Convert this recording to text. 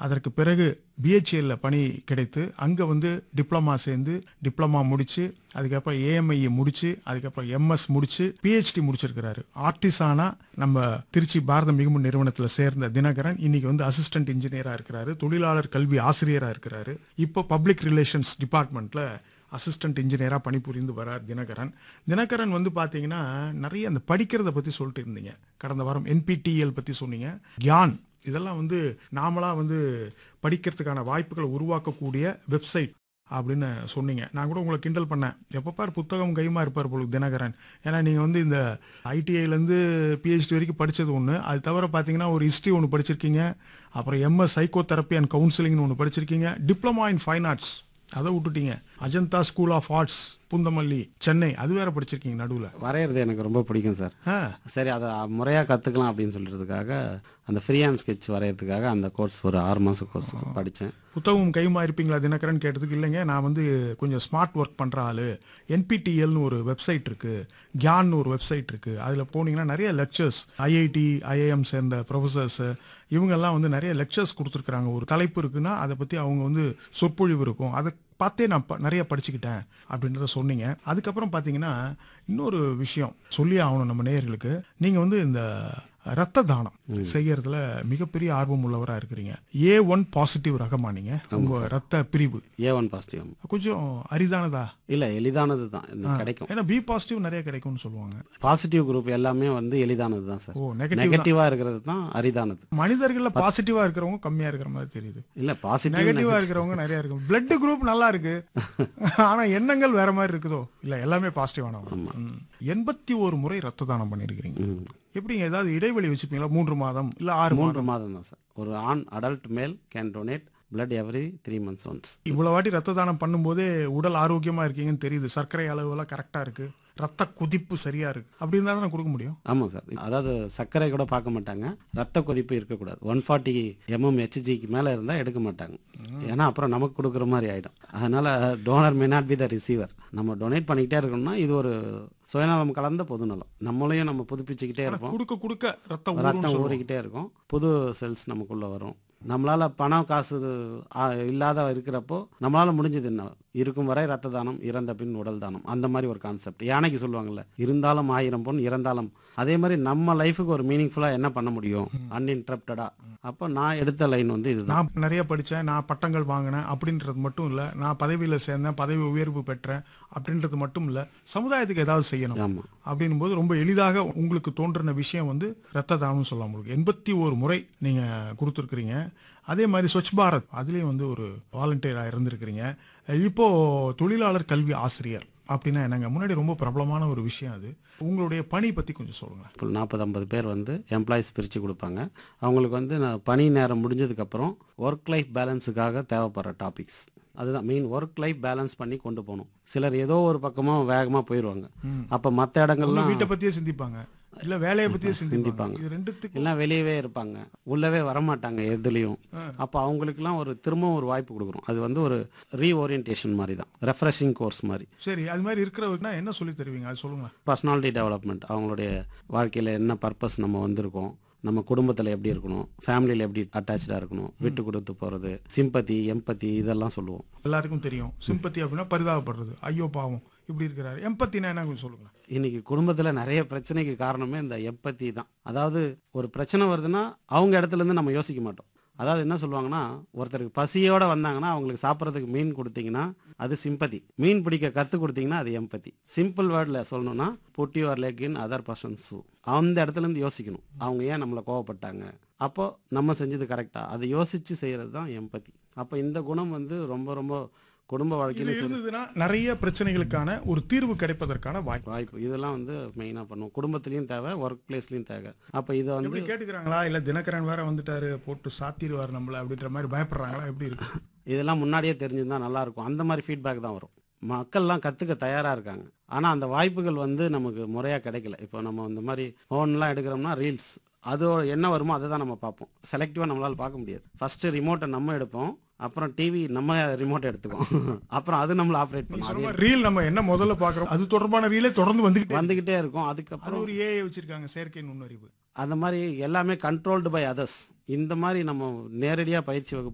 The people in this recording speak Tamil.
அதற்கு பிறகு பிஹெச்எல்ல பணி கிடைத்து அங்க வந்து டிப்ளமா சேர்ந்து டிப்ளமா முடிச்சு அதுக்கப்புறம் ஏஎம்ஐ முடிச்சு அதுக்கப்புறம் எம்எஸ் முடிச்சு பிஹெச்டி முடிச்சிருக்கிறாரு ஆர்டிசானா நம்ம திருச்சி பாரத மிகுமு நிறுவனத்துல சேர்ந்த தினகரன் இன்னைக்கு வந்து அசிஸ்டன்ட் இன்ஜினியரா இருக்கிறாரு தொழிலாளர் கல்வி ஆசிரியரா இருக்கிறாரு இப்போ பப்ளிக் ரிலேஷன்ஸ் டிபார்ட்மெண்ட்ல அசிஸ்டன்ட் இன்ஜினியராக பணிபுரிந்து வரார் தினகரன் தினகரன் வந்து பார்த்தீங்கன்னா நிறைய அந்த படிக்கிறத பற்றி சொல்லிட்டு இருந்தீங்க கடந்த வாரம் என்பிடிஎல் பற்றி சொன்னீங்க கியான் இதெல்லாம் வந்து நாமளா வந்து படிக்கிறதுக்கான வாய்ப்புகளை உருவாக்கக்கூடிய வெப்சைட் அப்படின்னு சொன்னீங்க நான் கூட உங்களை கிண்டல் பண்ணேன் எப்போ பார் புத்தகம் கைமா இருப்பார் போல தினகரன் ஏன்னா நீங்கள் வந்து இந்த ஐடிஐலேருந்து பிஹெச்டி வரைக்கும் படித்தது ஒன்று அது தவிர பார்த்தீங்கன்னா ஒரு ஹிஸ்ட்ரி ஒன்று படிச்சிருக்கீங்க அப்புறம் எம்எஸ் சைக்கோ தெரப்பி அண்ட் கவுன்சிலிங்னு ஒன்று படிச்சிருக்கீங்க டிப்ளமா இன் ஃபைன் ஆர்ட்ஸ் அதை விட்டுட்டீங்க Ajanta school of arts Poonamallee Chennai அது வேற படிச்சிருக்கீங்க நடுவில் வரைகிறது எனக்கு ரொம்ப பிடிக்கும் சார் ஆ சரி அதை முறையாக கற்றுக்கலாம் அப்படின்னு சொல்கிறதுக்காக அந்த ஃப்ரீ ஹேண்ட் ஸ்கெட்ச் வரைகிறதுக்காக அந்த கோர்ஸ் ஒரு ஆறு மாதம் கோர்ஸ் படித்தேன் புத்தகம் கைமா இருப்பீங்களா தினகரன் கேட்டதுக்கு இல்லைங்க நான் வந்து கொஞ்சம் ஸ்மார்ட் ஒர்க் பண்ணுற ஆளு என்பிடிஎல்னு ஒரு வெப்சைட் இருக்கு கியான்னு ஒரு வெப்சைட் இருக்கு அதில் போனீங்கன்னா நிறைய லெக்சர்ஸ் ஐஐடி ஐஐஎம் சேர்ந்த ப்ரொஃபசர்ஸ் இவங்கெல்லாம் வந்து நிறைய லெக்சர்ஸ் கொடுத்துருக்குறாங்க ஒரு தலைப்பு இருக்குன்னா அதை பற்றி அவங்க வந்து சொற்பொழிவு இருக்கும் அதை பார்த்தே நான் ப- நிறைய படிச்சுக்கிட்டேன் அப்படின்றத சொன்னீங்க அதுக்கப்புறம் பார்த்தீங்கன்னா இன்னொரு விஷயம் சொல்லி ஆகணும் நம்ம நேயர்களுக்கு நீங்கள் வந்து இந்த ரத்த தானம் செய்யறதுல மிகப்பெரிய ஆர்வம் உள்ளவராக இருக்கிறீங்க ஏ ஒன் பாசிட்டிவ் ரகமா நீங்க உங்க ரத்த பிரிவு ஏ ஒன் பாசிட்டிவ் கொஞ்சம் அரிதானதா இல்லை எளிதானது தான் இது கிடைக்கும் ஏன்னா பி பாசிட்டிவ் நிறைய கிடைக்கும்னு சொல்லுவாங்க பாசிட்டிவ் குரூப் எல்லாமே வந்து எளிதானது தான் சார் ஓ நெகட்டிவ் நெகட்டிவாக இருக்கிறது தான் அரிதானது மனிதர்கள்ல பாசிட்டிவா இருக்கிறவங்க கம்மியா இருக்கிற மாதிரி தெரியுது இல்லை பாசிட்டிவ் நெகட்டிவா இருக்கிறவங்க நிறைய இருக்கு பிளட் குரூப் நல்லா இருக்கு ஆனா எண்ணங்கள் வேற மாதிரி இருக்குதோ இல்ல எல்லாமே பாசிட்டிவானவங்க ம். எண்பத்தி ஒரு முறை ரத்த தானம் பண்ணிருக்கீங்க எப்படிங்க ஏதாவது இடைவெளி வச்சுப்பீங்களா மூன்று மாதம் இல்ல ஆறு மாதம் மூன்று மாதம் தான் சார் ஒரு ஆண் adult male can donate blood every three months once இவ்வளவு வாட்டி ரத்த தானம் பண்ணும்போதே உடல் ஆரோக்கியமா இருக்கீங்கன்னு தெரியுது சர்க்கரை அளவு எல்லாம் கரெக்டா இருக்கு ரத்த குதிப்பு சரியா இருக்கு அப்படி இருந்தா தான் கொடுக்க முடியும் ஆமாம் சார் அதாவது சர்க்கரை கூட பார்க்க மாட்டாங்க ரத்த கொதிப்பு இருக்கக்கூடாது ஒன் ஃபார்ட்டி எம்எம் ஹெச்ஜிக்கு மேலே இருந்தால் எடுக்க மாட்டாங்க ஏன்னா அப்புறம் நமக்கு கொடுக்குற மாதிரி ஆகிடும் அதனால donor may not be the receiver நம்ம டொனேட் பண்ணிக்கிட்டே இருக்கணும்னா இது ஒரு சுயநலம் கலந்த பொதுநலம் நம்மளையும் நம்ம புதுப்பிச்சுக்கிட்டே இருப்போம் கொடுக்க கொடுக்க ரத்தம் ஊறும்னு ரத்தம் சொல்லுவாங்க. ஊறிக்கிட்டே இருக்கும் புது செல்ஸ் நமக்குள்ள வரும் நம்மளால பணம் காசு ஆ, இல்லாத இருக்கிறப்போ நம்மளால முடிஞ்சது என்ன இருக்கும் வரை ரத்த தானம் இறந்த பின் உடல் தானம் அந்த மாதிரி ஒரு கான்செப்ட் யானைக்கு சொல்லுவாங்கல்ல இருந்தாலும் ஆயிரம் பொன் இறந்தாலும் அதே மாதிரி நம்ம லைஃபுக்கு ஒரு மீனிங்ஃபுல்லா என்ன பண்ண முடியும் அன்இன்டரப்டடா அப்போ நான் எடுத்த லைன் வந்து இதுதான் நான் நிறைய படிச்சேன் நான் பட்டங்கள் வாங்கினேன் அப்படின்றது மட்டும் இல்ல நான் பதவியில சேர்ந்தேன் பதவி உயர்வு பெற்றேன் அப்படின்றது மட்டும் இல்ல சமுதாயத்துக்கு ஏதாவது செய்யணும் ஆமா அப்படின்னும் போது ரொம்ப எளிதாக உங்களுக்கு தோன்றின விஷயம் வந்து ரத்த தானம் சொல்லலாம் உங்களுக்கு எண்பத்தி ஒரு முறை நீங்க கொடுத்துருக்கிறீங்க அதே மாதிரி ஸ்வச் பாரத் அதுலயும் வந்து ஒரு வாலண்டியராக இருந்திருக்கிறீங்க இப்போ தொழிலாளர் கல்வி ஆசிரியர் அப்படின்னா என்னங்க முன்னாடி ரொம்ப பிரபலமான ஒரு விஷயம் அது உங்களுடைய பணி பத்தி கொஞ்சம் சொல்லுங்க இப்போ நாற்பது ஐம்பது பேர் வந்து எம்ப்ளாயிஸ் பிரித்து கொடுப்பாங்க அவங்களுக்கு வந்து நான் பணி நேரம் முடிஞ்சதுக்கப்புறம் ஒர்க் லைஃப் பேலன்ஸுக்காக தேவைப்படுற டாபிக்ஸ் அதுதான் மெயின் ஒர்க் லைஃப் பேலன்ஸ் பண்ணி கொண்டு போகணும் சிலர் ஏதோ ஒரு பக்கமாக வேகமாக போயிடுவாங்க அப்போ மற்ற ஒண்ணு இடங்கள்லாம் வீட்டை பத்தியே சிந்திப்பாங்க இல்ல வேலையை பத்தியே சிந்திப்பாங்க இது ரெண்டுத்துக்கும் எல்லாம் வெளியவே இருப்பாங்க உள்ளவே வரமாட்டாங்க எதுலேயும் அப்போ அவங்களுக்குலாம் ஒரு திரும்பவும் ஒரு வாய்ப்பு கொடுக்குறோம் அது வந்து ஒரு ரீஓரியன்டேஷன் மாதிரி தான் ரெஃப்ரெஷிங் கோர்ஸ் மாதிரி சரி அது மாதிரி இருக்கிறவங்கன்னா என்ன சொல்லி தருவீங்க அது சொல்லுங்க பர்சனாலிட்டி டெவலப்மெண்ட் அவங்களுடைய வாழ்க்கையில் என்ன பர்பஸ் நம்ம வந்திருக்கோம் நம்ம குடும்பத்தில் எப்படி இருக்கணும் ஃபேமிலியில் எப்படி அட்டாச்சாக இருக்கணும் விட்டு கொடுத்து போகிறது சிம்பத்தி எம்பத்தி இதெல்லாம் சொல்லுவோம் எல்லாருக்கும் தெரியும் சிம்பத்தி அப்படின்னா பரிதாபப்படுறது ஐயோ பாவம் இப்படி இருக்கிறாரு எம்பத்தினா என்ன கொஞ்சம் சொல்லுங்க இன்னைக்கு குடும்பத்தில் நிறைய பிரச்சனைக்கு காரணமே இந்த எம்பத்தி தான் அதாவது ஒரு பிரச்சனை வருதுன்னா அவங்க இடத்துல இருந்து நம்ம யோசிக்க மாட்டோம் அதாவது என்ன சொல்லுவாங்கன்னா ஒருத்தருக்கு பசியோட வந்தாங்கன்னா அவங்களுக்கு சாப்பிட்றதுக்கு மீன் கொடுத்தீங்கன்னா அது சிம்பத்தி மீன் பிடிக்க கற்றுக் கொடுத்தீங்கன்னா அது எம்பத்தி சிம்பிள் வேர்டில் சொல்லணும்னா put your leg in other person shoe அந்த இடத்துல இருந்து யோசிக்கணும் அவங்க ஏன் நம்மளை கோவப்பட்டாங்க அப்போ நம்ம செஞ்சது கரெக்டா அதை யோசிச்சு செய்யறது தான் எம்பத்தி அப்போ இந்த குணம் வந்து ரொம்ப ரொம்ப குடும்ப இது வாழ்க்கையில சரி இருந்ததுன்னா நிறைய பிரச்சனைகளுக்கான ஒரு தீர்வு கிடைப்பதற்கான வாய்ப்பு வாய்ப்பு இதெல்லாம் வந்து மெயினாக பண்ணுவோம் குடும்பத்துலேயும் தேவை ஒர்க் பிளேஸ்லையும் தேவை அப்போ இதை வந்து எப்படி கேட்டுக்கிறாங்களா இல்ல தினகரன் வேற வந்துட்டாரு போட்டு சாத்திடுவார் நம்மள அப்படின்ற மாதிரி பயப்படுறாங்களா எப்படி இருக்கு இதெல்லாம் முன்னாடியே தெரிஞ்சிருந்தா நல்லா இருக்கும் அந்த மாதிரி ஃபீட்பேக் தான் வரும் மக்கள்லாம் கற்றுக்க தயாராக இருக்காங்க ஆனால் அந்த வாய்ப்புகள் வந்து நமக்கு முறையாக கிடைக்கல இப்போ நம்ம இந்த மாதிரி ஃபோன்லாம் எடுக்கிறோம்னா ரீல்ஸ் அது என்ன வருமோ அதை தான் நம்ம பார்ப்போம் செலக்டிவாக நம்மளால் பார்க்க முடியாது ஃபர்ஸ்ட் ரிமோட்டை நம்ம எடுப்போம் அப்புறம் டிவி நம்ம ரிமோட் எடுத்துக்குவோம் அப்புறம் அது நம்மள ஆப்ரேட் நீங்க பண்ணும் சொன்ன அது மாதிரி ரீல் நம்ம என்ன முதல்ல பாக்குறோம் அது தொடர்பான ரீலே தொடர்ந்து வந்துகிட்டே வந்துக்கிட்டே இருக்கும் அது அதுக்கப்புறம் ஒரு ஏஐ வச்சிருக்காங்க செயற்கை நுண்ணறிவு அந்த மாதிரி எல்லாமே கண்ட்ரோல்டு பை அதர்ஸ் இந்த மாதிரி நம்ம நேரடியாக பயிற்சி வகுப்பு